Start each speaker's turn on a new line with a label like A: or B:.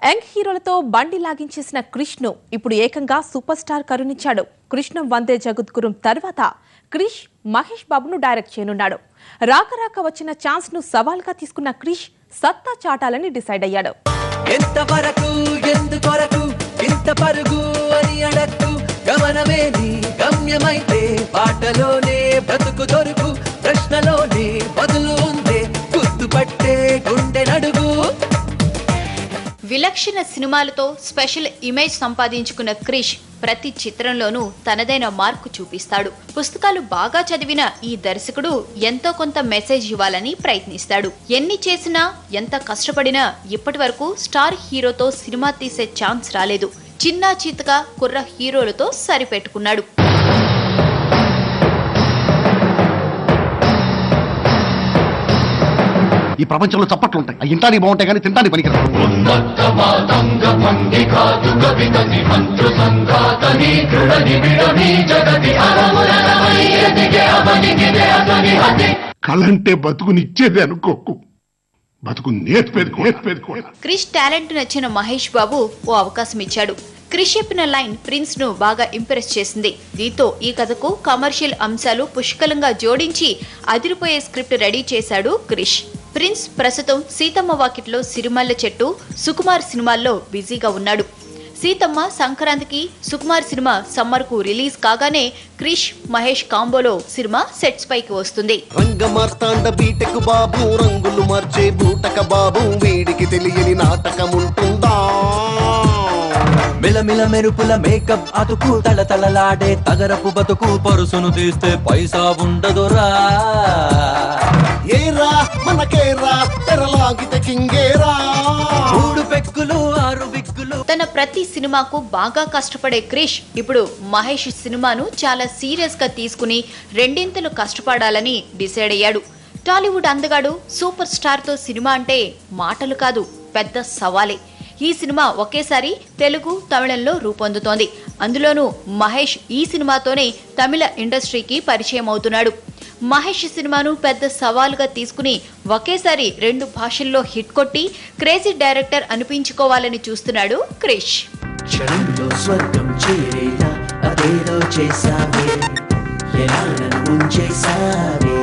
A: young హీరోలతో బండి లాగించేసిన కృష్ణు ఇప్పుడు ఏకంగా సూపర్ స్టార్ కరుణించాడు కృష్ణ వందే జగద్గురు తర్వాత క్రిష్ మహేష్ బాబును డైరెక్ట్ చేయనున్నాడు రాక రాక వచ్చిన ఛాన్స్ ను సవాల్గా తీసుకున్న క్రిష్ సత్తా చాటాలని డిసైడ్ అయ్యాడు
B: ఎంతవరకు ఎందుకొరకు ఇంత పరుగు అని అడక్కు గమనమే నీ గమ్యమైతే పాటలోనే బ్రతుకు దొరుకు ప్రశ్నలోనే బదులు ఉందే గుర్తుపట్టే గుండె నడుగు
C: విలక్షణ సినిమాలతో స్పెషల్ ఇమేజ్ సంపాదించుకున్న క్రిష్ ప్రతి చిత్రంలోనూ తనదైన మార్కు చూపిస్తాడు పుస్తకాలు బాగా చదివిన ఈ దర్శకుడు ఎంతో కొంత మెసేజ్ ఇవ్వాలని ప్రయత్నిస్తాడు ఎన్ని చేసినా ఎంత కష్టపడినా ఇప్పటి వరకు స్టార్ హీరోతో సినిమా తీసే ఛాన్స్ రాలేదు చిన్నా చీతగా కుర్ర హీరోలతో సరిపెట్టుకున్నాడు
D: ఈ ప్రపంచంలో చప్పట్లు ఉంటాయి అవి ఇంటానికి బాగుంటాయి కానీ తింటానికి పనికిరావు
E: కళంటే బతుకునిచ్చేది అనుకోకు బతుకు నేర్పేది నేర్పేది కూడా
C: క్రిష్ టాలెంట్ నచ్చిన మహేష్ బాబు ఓ అవకాశం ఇచ్చాడు క్రిష్ చెప్పిన లైన్ ప్రిన్స్ ను బాగా ఇంప్రెస్ చేసింది దీంతో ఈ కథకు కమర్షియల్ అంశాలు పుష్కలంగా జోడించి అదిరిపోయే స్క్రిప్ట్ రెడీ చేశాడు క్రిష్ ప్రిన్స్ ప్రస్తుతం సీతమ్మ వాకిట్లో సిరిమల్ల చెట్టు సుకుమార్ సినిమాల్లో బిజీగా ఉన్నాడు సీతమ్మ సంక్రాంతికి సుకుమార్ సినిమా సమ్మర్ కు రిలీజ్ కాగానే క్రిష్ మహేష్ కాంబోలో సినిమా సెట్స్ పైకి వస్తుంది
F: రంగ మార్తాండ బీటెక్ బాబు రంగులు మార్చే బూటక బాబు వీడికి తెలియని నాటకం ఉంటుందా
B: మిలమిల మెరుపుల మేకప్ అతుకు తళతళలాడే తగరపు బతుకు పరుసును తీస్తే పైసా ఉండదురా
F: ఏరా మనకేరా తెరలాగితే కింగేరా
B: మూడు పెక్కులు ఆరు బిక్కులు
C: తన ప్రతి సినిమాకు బాగా కష్టపడే క్రిష్ ఇప్పుడు మహేష్ సినిమాను చాలా సీరియస్ గా తీసుకుని రెండింతలు కష్టపడాలని డిసైడ్ అయ్యాడు టాలీవుడ్ అందగాడు సూపర్ స్టార్ తో సినిమా అంటే మాటలు కాదు పెద్ద సవాలే ఈ సినిమా ఒకేసారి తెలుగు తమిళంలో రూపొందుతోంది అందులోనూ మహేష్ ఈ సినిమాతోనే తమిళ ఇండస్ట్రీకి పరిచయం అవుతున్నాడు మహేష్ సినిమాను పెద్ద సవాలుగా తీసుకుని ఒకేసారి రెండు భాషల్లో హిట్ కొట్టి క్రేజీ డైరెక్టర్ అనిపించుకోవాలని చూస్తున్నాడు క్రిష్
B: క్షణంలో స్వర్గం చేరేలా అదేదో చేసావే ఎలా నన్ను చేసావే